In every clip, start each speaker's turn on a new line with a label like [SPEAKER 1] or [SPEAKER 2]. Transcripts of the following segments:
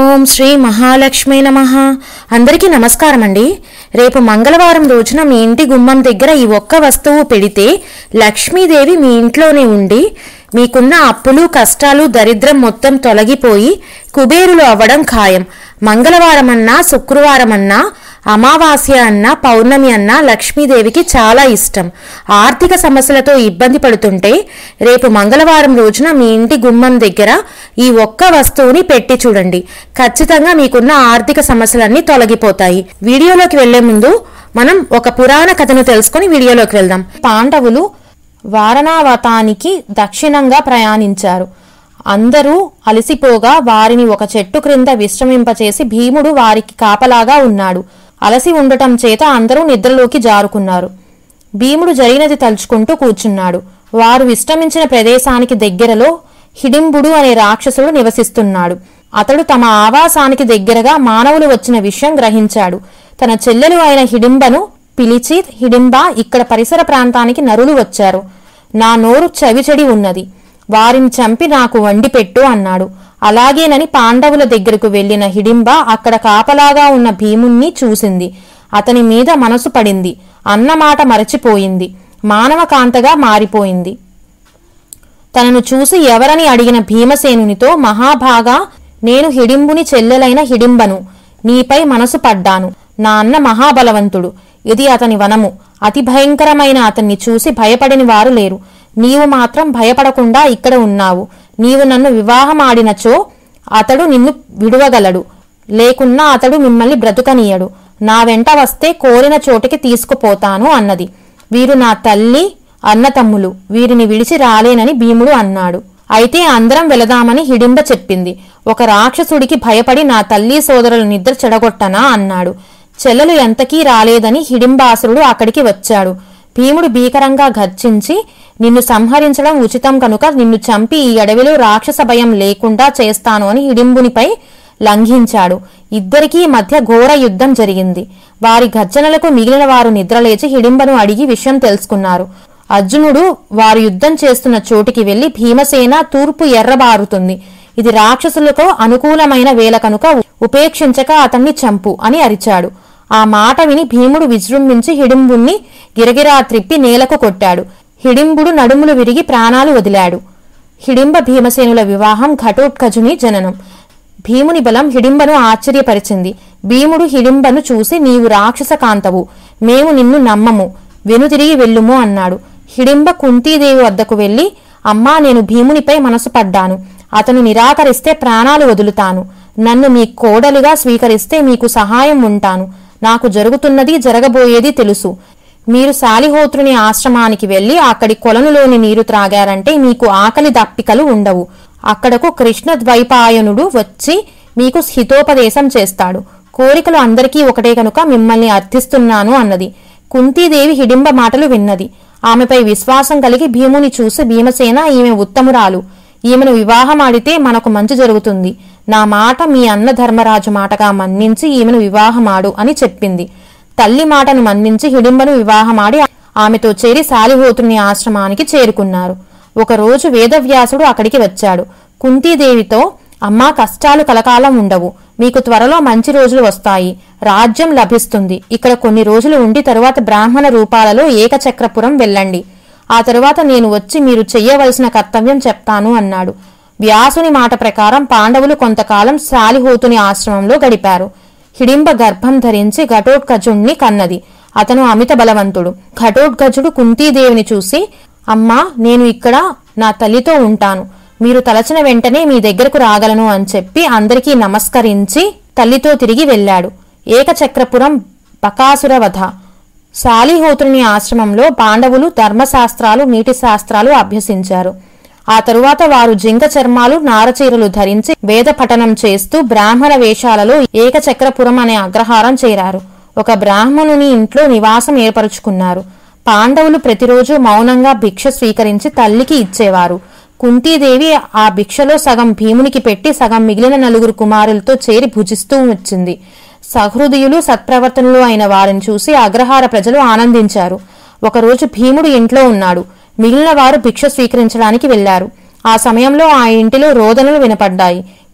[SPEAKER 1] ఓం శ్రీ మహాలక్ష్మి నమ అందరికీ నమస్కారం అండి రేపు మంగళవారం రోజున మీ ఇంటి గుమ్మం దగ్గర ఈ ఒక్క వస్తువు పెడితే లక్ష్మీదేవి మీ ఇంట్లోనే ఉండి మీకున్న అప్పులు కష్టాలు దరిద్రం మొత్తం తొలగిపోయి కుబేరులు అవ్వడం ఖాయం మంగళవారం అన్నా శుక్రవారం అన్నా అమావాస్య అన్న పౌర్ణమి అన్న లక్ష్మీదేవికి చాలా ఇష్టం ఆర్థిక సమస్యలతో ఇబ్బంది పడుతుంటే రేపు మంగళవారం రోజున మీ ఇంటి గుమ్మం దగ్గర ఈ ఒక్క వస్తువుని పెట్టి చూడండి ఖచ్చితంగా మీకున్న ఆర్థిక సమస్యలన్నీ తొలగిపోతాయి వీడియోలోకి వెళ్లే ముందు మనం ఒక పురాణ కథను తెలుసుకొని వీడియోలోకి వెళ్దాం పాండవులు వారణావతానికి దక్షిణంగా ప్రయాణించారు అందరూ అలసిపోగా వారిని ఒక చెట్టు క్రింద విశ్రమింపచేసి భీముడు వారికి కాపలాగా ఉన్నాడు అలసి ఉండటం చేత అందరూ నిద్రలోకి జారుకున్నారు భీముడు జరిగినది తలుచుకుంటూ కూర్చున్నాడు వారు విశ్రమించిన ప్రదేశానికి దగ్గరలో హిడింబుడు అనే రాక్షసుడు నివసిస్తున్నాడు అతడు తమ ఆవాసానికి దగ్గరగా మానవులు వచ్చిన విషయం గ్రహించాడు తన చెల్లెలు అయిన హిడింబను పిలిచి హిడింబ ఇక్కడ పరిసర ప్రాంతానికి నరులు వచ్చారు నా నోరు చవిచెడి ఉన్నది వారిని చంపి నాకు వండి పెట్టు అన్నాడు అలాగేనని పాండవుల దగ్గరకు వెళ్లిన హిడింబ అక్కడ కాపలాగా ఉన్న భీముణ్ణి చూసింది అతని మీద మనసు పడింది అన్నమాట మరచిపోయింది మానవ కాంతగా మారిపోయింది తనను చూసి ఎవరని అడిగిన భీమసేనునితో మహాభాగా నేను హిడింబుని చెల్లెలైన హిడింబను నీపై మనసు పడ్డాను నా అన్న మహాబలవంతుడు ఇది అతని వనము అతి భయంకరమైన అతన్ని చూసి భయపడిన వారు లేరు నీవు మాత్రం భయపడకుండా ఇక్కడ ఉన్నావు నీవు నన్ను వివాహమాడినచో అతడు నిన్ను విడువగలడు లేకున్నా అతడు మిమ్మల్ని బ్రతుకనీయడు నా వెంట వస్తే కోరిన చోటికి తీసుకుపోతాను అన్నది వీరు నా తల్లి అన్నతమ్ములు వీరిని విడిచి రాలేనని భీముడు అన్నాడు అయితే అందరం వెళదామని హిడింబ చెప్పింది ఒక రాక్షసుడికి భయపడి నా తల్లి సోదరుల నిద్ర చెడగొట్టనా అన్నాడు చెల్లెలు ఎంతకీ రాలేదని హిడింబాసురుడు అక్కడికి వచ్చాడు భీముడు భీకరంగా గర్జించి నిన్ను సంహరించడం ఉచితం కనుక నిన్ను చంపి ఈ అడవిలో రాక్షస భయం లేకుండా చేస్తాను అని హిడింబునిపై లంఘించాడు ఇద్దరికీ మధ్య ఘోర యుద్ధం జరిగింది వారి గర్జనలకు మిగిలిన వారు నిద్రలేచి హిడింబను అడిగి విషయం తెలుసుకున్నారు అర్జునుడు వారు యుద్ధం చేస్తున్న చోటికి వెళ్లి భీమసేన తూర్పు ఎర్రబారుతుంది ఇది రాక్షసులకు అనుకూలమైన వేళ కనుక ఉపేక్షించక అతన్ని చంపు అని అరిచాడు ఆ మాట విని భీముడు విజృంభించి హిడింబుణ్ణి గిరగిరా త్రిప్పి నేలకు కొట్టాడు హిడింబుడు నడుములు విరిగి ప్రాణాలు వదిలాడు హిడింబ భీమసేనుల వివాహం ఘటోత్కజుని జననం భీముని బలం హిడింబను ఆశ్చర్యపరిచింది భీముడు హిడింబను చూసి నీవు రాక్షస కాంతవు మేము నిన్ను నమ్మము వెనుతిరిగి వెళ్ళుము అన్నాడు హిడింబ కుంతీదేవి వద్దకు వెళ్లి అమ్మా నేను భీమునిపై మనసు పడ్డాను అతను నిరాకరిస్తే ప్రాణాలు వదులుతాను నన్ను మీ కోడలుగా స్వీకరిస్తే మీకు సహాయం ఉంటాను నాకు జరుగుతున్నది జరగబోయేది తెలుసు మీరు శాలిహోత్రుని ఆశ్రమానికి వెళ్లి అక్కడి కొలనులోని నీరు త్రాగారంటే మీకు ఆకలి దప్పికలు ఉండవు అక్కడకు కృష్ణ ద్వైపాయనుడు వచ్చి మీకు హితోపదేశం చేస్తాడు కోరికలు అందరికీ ఒకటే కనుక మిమ్మల్ని అర్థిస్తున్నాను అన్నది కుంతీదేవి హిడింబ మాటలు విన్నది ఆమెపై విశ్వాసం కలిగి భీముని చూసి భీమసేన ఈమె ఉత్తమురాలు ఈమెను వివాహమాడితే మనకు మంచి జరుగుతుంది నా మాట మీ అన్న ధర్మరాజు మాటగా మన్నించి ఈమెను వివాహమాడు అని చెప్పింది తల్లి మాటను మన్నించి హిడింబను వివాహమాడి ఆమెతో చేరి శాలిహోత్రుని ఆశ్రమానికి చేరుకున్నారు ఒకరోజు వేదవ్యాసుడు అక్కడికి వచ్చాడు కుంతీదేవితో అమ్మా కష్టాలు కలకాలం ఉండవు మీకు త్వరలో మంచి రోజులు వస్తాయి రాజ్యం లభిస్తుంది ఇక్కడ కొన్ని రోజులు ఉండి తరువాత బ్రాహ్మణ రూపాలలో ఏకచక్రపురం వెళ్ళండి ఆ తరువాత నేను వచ్చి మీరు చెయ్యవలసిన కర్తవ్యం చెప్తాను అన్నాడు వ్యాసుని మాట ప్రకారం పాండవులు కొంతకాలం శాలిహోతుని ఆశ్రమంలో గడిపారు హిడింబ గర్భం ధరించి ఘటోత్కజుణ్ణి కన్నది అతను అమిత బలవంతుడు ఘటోత్కజుడు కుంతీదేవిని చూసి అమ్మా నేను ఇక్కడ నా తల్లితో ఉంటాను మీరు తలచిన వెంటనే మీ దగ్గరకు రాగలను అని చెప్పి అందరికీ నమస్కరించి తల్లితో తిరిగి వెళ్ళాడు ఏకచక్రపురం బకాసుర వధ శాలిహోత్రుని ఆశ్రమంలో పాండవులు ధర్మశాస్త్రాలు నీటి శాస్త్రాలు అభ్యసించారు ఆ తరువాత వారు జింక చర్మాలు నారచీరలు ధరించి వేద పఠనం చేస్తూ బ్రాహ్మణ వేషాలలో ఏకచక్రపురం అనే అగ్రహారం చేరారు ఒక బ్రాహ్మణుని ఇంట్లో నివాసం ఏర్పరుచుకున్నారు పాండవులు ప్రతిరోజు మౌనంగా భిక్ష స్వీకరించి తల్లికి ఇచ్చేవారు కుంతీదేవి ఆ భిక్షలో సగం భీమునికి పెట్టి సగం మిగిలిన నలుగురు కుమారులతో చేరి భుజిస్తూ వచ్చింది సహృదయులు సత్ప్రవర్తనలు అయిన వారిని చూసి అగ్రహార ప్రజలు ఆనందించారు ఒకరోజు భీముడు ఇంట్లో ఉన్నాడు మిగిలిన వారు భిక్ష స్వీకరించడానికి వెళ్లారు ఆ సమయంలో ఆ ఇంటిలో రోదనలు వినపడ్డాయి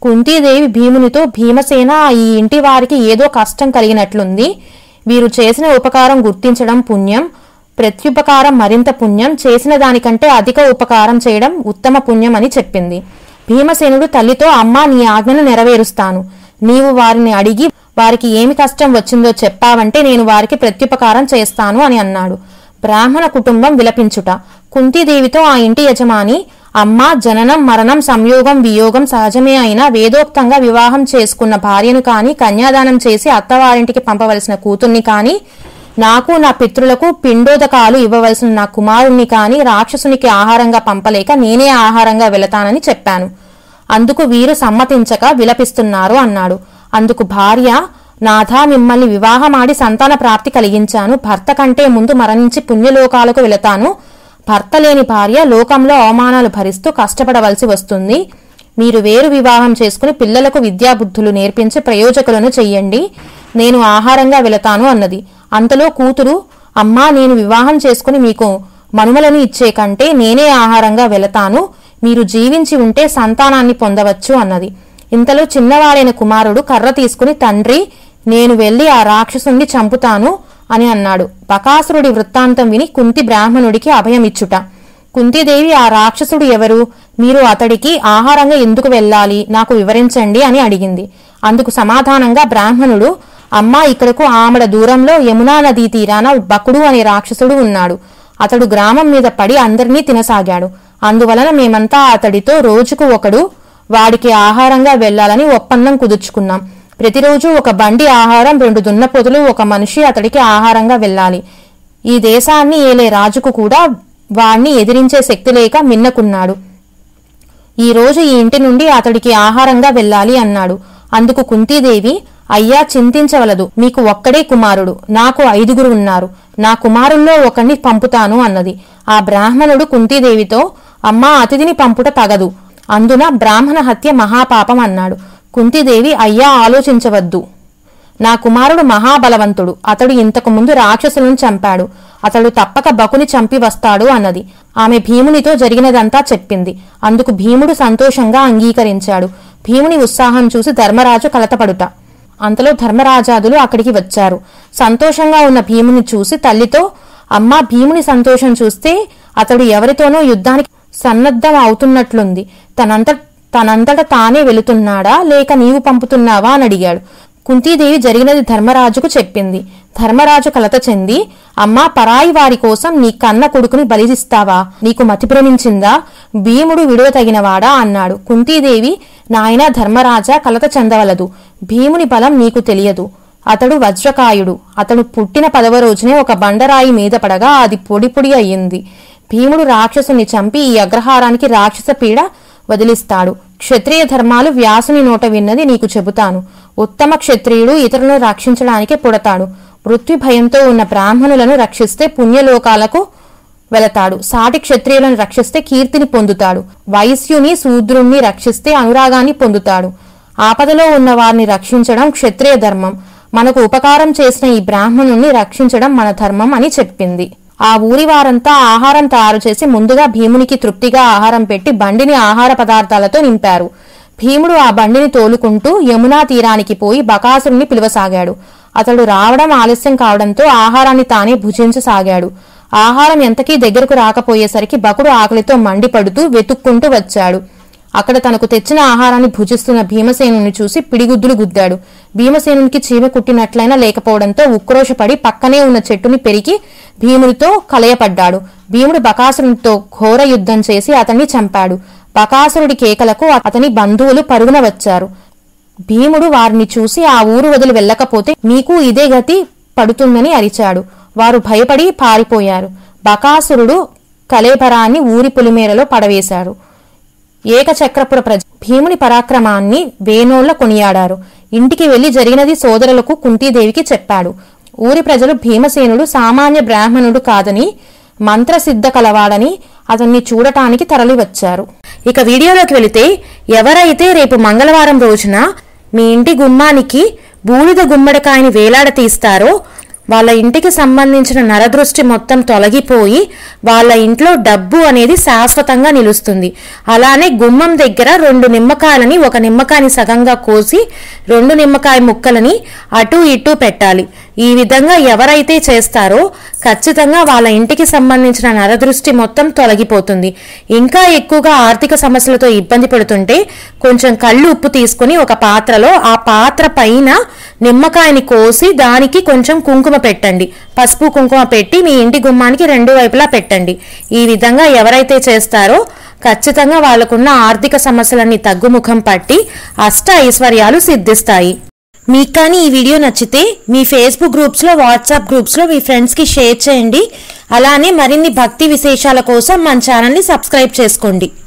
[SPEAKER 1] కుంతీదేవి భీమునితో భీమసేన ఈ ఇంటి వారికి ఏదో కష్టం కలిగినట్లుంది వీరు చేసిన ఉపకారం గుర్తించడం పుణ్యం ప్రత్యుపకారం మరింత పుణ్యం చేసిన దానికంటే అధిక ఉపకారం చేయడం ఉత్తమ పుణ్యం అని చెప్పింది భీమసేనుడు తల్లితో అమ్మా నీ ఆజ్ఞను నెరవేరుస్తాను నీవు వారిని అడిగి వారికి ఏమి కష్టం వచ్చిందో చెప్పావంటే నేను వారికి ప్రత్యుపకారం చేస్తాను అని అన్నాడు బ్రాహ్మణ కుటుంబం విలపించుట కుంతీదేవితో ఆ ఇంటి యజమాని అమ్మ జననం మరణం సంయోగం వియోగం సహజమే అయినా వేదోక్తంగా వివాహం చేసుకున్న భార్యను కాని కన్యాదానం చేసి అత్తవారింటికి పంపవలసిన కూతుర్ని కాని నాకు నా పితృలకు పిండోదకాలు ఇవ్వవలసిన నా కుమారుణ్ణి కాని రాక్షసునికి ఆహారంగా పంపలేక నేనే ఆహారంగా వెళతానని చెప్పాను అందుకు వీరు సమ్మతించక విలపిస్తున్నారు అన్నాడు అందుకు భార్య నాథా మిమ్మల్ని వివాహమాడి సంతాన ప్రాప్తి కలిగించాను భర్త కంటే ముందు మరణించి పుణ్యలోకాలకు వెళతాను భర్త లేని భార్య లోకంలో అవమానాలు భరిస్తూ కష్టపడవలసి వస్తుంది మీరు వేరు వివాహం చేసుకుని పిల్లలకు విద్యాబుద్ధులు నేర్పించి ప్రయోజకులను చెయ్యండి నేను ఆహారంగా వెళతాను అన్నది అంతలో కూతురు అమ్మా నేను వివాహం చేసుకుని మీకు మనుమలను ఇచ్చే కంటే నేనే ఆహారంగా వెళతాను మీరు జీవించి ఉంటే సంతానాన్ని పొందవచ్చు అన్నది ఇంతలో చిన్నవాడైన కుమారుడు కర్ర తీసుకుని తండ్రి నేను వెళ్లి ఆ రాక్షసుణ్ణి చంపుతాను అని అన్నాడు బకాసురుడి వృత్తాంతం విని కుంతి బ్రాహ్మణుడికి అభయమిచ్చుట కుంతీదేవి ఆ రాక్షసుడు ఎవరు మీరు అతడికి ఆహారంగా ఎందుకు వెళ్ళాలి నాకు వివరించండి అని అడిగింది అందుకు సమాధానంగా బ్రాహ్మణుడు అమ్మా ఇక్కడకు ఆమడ దూరంలో యమునా నదీ తీరాన బకుడు అనే రాక్షసుడు ఉన్నాడు అతడు గ్రామం మీద పడి అందరినీ తినసాగాడు అందువలన మేమంతా అతడితో రోజుకు ఒకడు వాడికి ఆహారంగా వెళ్లాలని ఒప్పందం కుదుర్చుకున్నాం ప్రతిరోజు ఒక బండి ఆహారం రెండు దున్నపోతులు ఒక మనిషి అతడికి ఆహారంగా వెళ్ళాలి ఈ దేశాన్ని ఏలే రాజుకు కూడా వాణ్ణి ఎదిరించే శక్తి లేక మిన్నకున్నాడు ఈ రోజు ఈ ఇంటి నుండి అతడికి ఆహారంగా వెళ్ళాలి అన్నాడు అందుకు కుంతీదేవి అయ్యా చింతించవలదు మీకు ఒక్కడే కుమారుడు నాకు ఐదుగురు ఉన్నారు నా కుమారుల్లో ఒకణ్ణి పంపుతాను అన్నది ఆ బ్రాహ్మణుడు కుంతీదేవితో అమ్మా అతిథిని పంపుట తగదు అందున బ్రాహ్మణ హత్య మహాపాపం అన్నాడు కుంతీదేవి అయ్యా ఆలోచించవద్దు నా కుమారుడు మహాబలవంతుడు అతడు ఇంతకు ముందు రాక్షసులను చంపాడు అతడు తప్పక బకుని చంపి వస్తాడు అన్నది ఆమె భీమునితో జరిగినదంతా చెప్పింది అందుకు భీముడు సంతోషంగా అంగీకరించాడు భీముని ఉత్సాహం చూసి ధర్మరాజు కలతపడుట అంతలో ధర్మరాజాదులు అక్కడికి వచ్చారు సంతోషంగా ఉన్న భీముని చూసి తల్లితో అమ్మా భీముని సంతోషం చూస్తే అతడు ఎవరితోనో యుద్ధానికి సన్నద్ధం అవుతున్నట్లుంది తనంత తనంతట తానే వెళుతున్నాడా లేక నీవు పంపుతున్నావా అని అడిగాడు కుంతీదేవి జరిగినది ధర్మరాజుకు చెప్పింది ధర్మరాజు కలత చెంది అమ్మా పరాయి వారి కోసం నీ కన్న కొడుకుని బలిదిస్తావా నీకు మతి భ్రమించిందా భీముడు విడువ తగినవాడా అన్నాడు కుంతీదేవి నాయనా ధర్మరాజా కలత చెందవలదు భీముని బలం నీకు తెలియదు అతడు వజ్రకాయుడు అతడు పుట్టిన పదవ రోజునే ఒక బండరాయి మీద పడగా అది పొడి పొడి అయ్యింది భీముడు రాక్షసుని చంపి ఈ అగ్రహారానికి రాక్షస పీడ వదిలిస్తాడు క్షత్రియ ధర్మాలు వ్యాసుని నోట విన్నది నీకు చెబుతాను ఉత్తమ క్షత్రియుడు ఇతరులను రక్షించడానికే పుడతాడు మృత్యు భయంతో ఉన్న బ్రాహ్మణులను రక్షిస్తే పుణ్యలోకాలకు వెళతాడు సాటి క్షత్రియులను రక్షిస్తే కీర్తిని పొందుతాడు వైశ్యుని శూద్రుణ్ణి రక్షిస్తే అనురాగాన్ని పొందుతాడు ఆపదలో ఉన్న వారిని రక్షించడం క్షత్రియ ధర్మం మనకు ఉపకారం చేసిన ఈ బ్రాహ్మణుణ్ణి రక్షించడం మన ధర్మం అని చెప్పింది ఆ ఊరి వారంతా ఆహారం తయారు చేసి ముందుగా భీమునికి తృప్తిగా ఆహారం పెట్టి బండిని ఆహార పదార్థాలతో నింపారు భీముడు ఆ బండిని తోలుకుంటూ యమునా తీరానికి పోయి బకాసురుని పిలువసాగాడు అతడు రావడం ఆలస్యం కావడంతో ఆహారాన్ని తానే భుజించసాగాడు ఆహారం ఎంతకీ దగ్గరకు రాకపోయేసరికి బకుడు ఆకలితో మండిపడుతూ వెతుక్కుంటూ వచ్చాడు అక్కడ తనకు తెచ్చిన ఆహారాన్ని భుజిస్తున్న భీమసేనుని చూసి పిడిగుద్దులు గుద్దాడు భీమసేనునికి చీమ కుట్టినట్లయినా లేకపోవడంతో ఉక్రోషపడి పక్కనే ఉన్న చెట్టుని పెరిగి భీమునితో కలయపడ్డాడు భీముడు బకాసురునితో ఘోర యుద్ధం చేసి అతన్ని చంపాడు బకాసురుడి కేకలకు అతని బంధువులు పరుగున వచ్చారు భీముడు వారిని చూసి ఆ ఊరు వదిలి వెళ్ళకపోతే మీకు ఇదే గతి పడుతుందని అరిచాడు వారు భయపడి పారిపోయారు బకాసురుడు కలేబరాన్ని ఊరి పులిమేరలో పడవేశాడు ఏకచక్రపుర ప్రజ భీముని పరాక్రమాన్ని వేణోళ్ల కొనియాడారు ఇంటికి వెళ్లి జరిగినది సోదరులకు కుంతీదేవికి చెప్పాడు ఊరి ప్రజలు భీమసేనుడు సామాన్య బ్రాహ్మణుడు కాదని మంత్రసిద్ధ కలవాడని అతన్ని చూడటానికి తరలివచ్చారు ఇక వీడియోలోకి వెళితే ఎవరైతే రేపు మంగళవారం రోజున మీ ఇంటి గుమ్మానికి బూడిద గుమ్మడికాయని వేలాడ తీస్తారో వాళ్ళ ఇంటికి సంబంధించిన నరదృష్టి మొత్తం తొలగిపోయి వాళ్ళ ఇంట్లో డబ్బు అనేది శాశ్వతంగా నిలుస్తుంది అలానే గుమ్మం దగ్గర రెండు నిమ్మకాయలని ఒక నిమ్మకాయని సగంగా కోసి రెండు నిమ్మకాయ ముక్కలని అటు ఇటు పెట్టాలి ఈ విధంగా ఎవరైతే చేస్తారో ఖచ్చితంగా వాళ్ళ ఇంటికి సంబంధించిన నరదృష్టి మొత్తం తొలగిపోతుంది ఇంకా ఎక్కువగా ఆర్థిక సమస్యలతో ఇబ్బంది పడుతుంటే కొంచెం కళ్ళు ఉప్పు తీసుకుని ఒక పాత్రలో ఆ పాత్ర పైన నిమ్మకాయని కోసి దానికి కొంచెం కుంకుమ పెట్టండి పసుపు కుంకుమ పెట్టి మీ ఇంటి గుమ్మానికి రెండు వైపులా పెట్టండి ఈ విధంగా ఎవరైతే చేస్తారో ఖచ్చితంగా వాళ్ళకున్న ఆర్థిక సమస్యలన్నీ తగ్గుముఖం పట్టి అష్ట ఐశ్వర్యాలు సిద్ధిస్తాయి మీకు కానీ ఈ వీడియో నచ్చితే మీ ఫేస్బుక్ గ్రూప్స్లో వాట్సాప్ గ్రూప్స్లో మీ ఫ్రెండ్స్కి షేర్ చేయండి అలానే మరిన్ని భక్తి విశేషాల కోసం మన ఛానల్ని సబ్స్క్రైబ్ చేసుకోండి